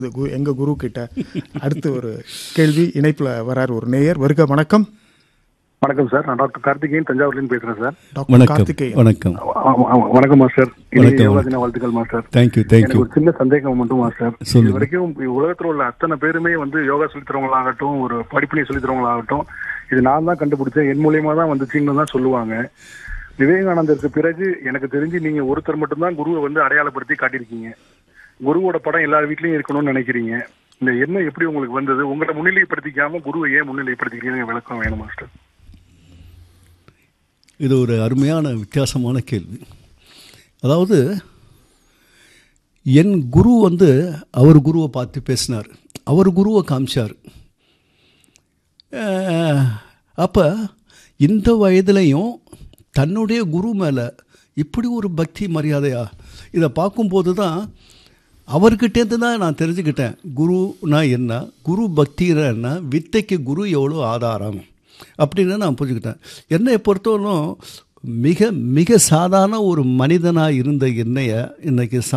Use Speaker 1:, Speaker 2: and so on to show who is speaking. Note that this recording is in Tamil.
Speaker 1: இது கு- எங்க குரு கிட்ட அடுத்து ஒரு கேள்வி இணைப்புல வரார் ஒரு நேயர் வருக வணக்கம்
Speaker 2: வணக்கம் சார் நான் டாக்டர் கார்த்திகேயன் தஞ்சாவூர்லேருந்து பேசுறேன் சார்
Speaker 1: டாக்டர்
Speaker 3: வணக்கம்
Speaker 1: கார்த்திகேயன்
Speaker 3: வணக்கம்
Speaker 2: ஆமா, ஆமா. வணக்கம் மாஸ்டர் இனி
Speaker 3: வணக்கம்.
Speaker 2: யோகா தின வாழ்த்துக்கள் மாஸ்டர்
Speaker 3: தேங்க்யூ
Speaker 2: எனக்கு
Speaker 3: தேங்க்யூ
Speaker 2: ஒரு சின்ன சந்தேகம் மட்டும் மாஸ்டர்
Speaker 3: சொல்லுங்க.
Speaker 2: இது வரைக்கும் உலகத்துல உள்ள அத்தனை பேருமே வந்து யோகா சொல்லித் தரவங்களாகட்டும் ஒரு படிப்பினை சொல்லித் தரவங்களாகட்டும் இது நான் தான் கண்டுபிடிச்சேன் என் மூலியமா தான் வந்துச்சுன்னு தான் சொல்லுவாங்க விவேகானந்தருக்கு பிறகு எனக்கு தெரிஞ்சு நீங்க ஒருத்தர் மட்டும்தான் குருவை வந்து அடையாளப்படுத்தி காட்டியிருக்கீங்க குருவோட படம் எல்லார் வீட்லயும் இருக்கணும்னு நினைக்கிறீங்க இந்த எண்ணம் எப்படி உங்களுக்கு வந்தது உங்களை முன்னிலைப்படுத்திக்காம குருவை ஏன் முன்னிலைப்படுத்திக்கிறீங்க விளக்கம் வேணும் மாஸ்டர்
Speaker 3: இது ஒரு அருமையான வித்தியாசமான கேள்வி அதாவது என் குரு வந்து அவர் குருவை பார்த்து பேசினார் அவர் குருவை காமிச்சார் அப்போ இந்த வயதுலையும் தன்னுடைய குரு மேலே இப்படி ஒரு பக்தி மரியாதையா இதை பார்க்கும்போது தான் அவர்கிட்டேருந்து தான் நான் தெரிஞ்சுக்கிட்டேன் குருனா என்ன குரு பக்தினா என்ன வித்தைக்கு குரு எவ்வளோ ஆதாரம் அப்படின்னு நான் புரிஞ்சுக்கிட்டேன் என்னை பொறுத்தவரைக்கும் மிக மிக சாதாரண ஒரு மனிதனாக இருந்த என்னைய இன்னைக்கு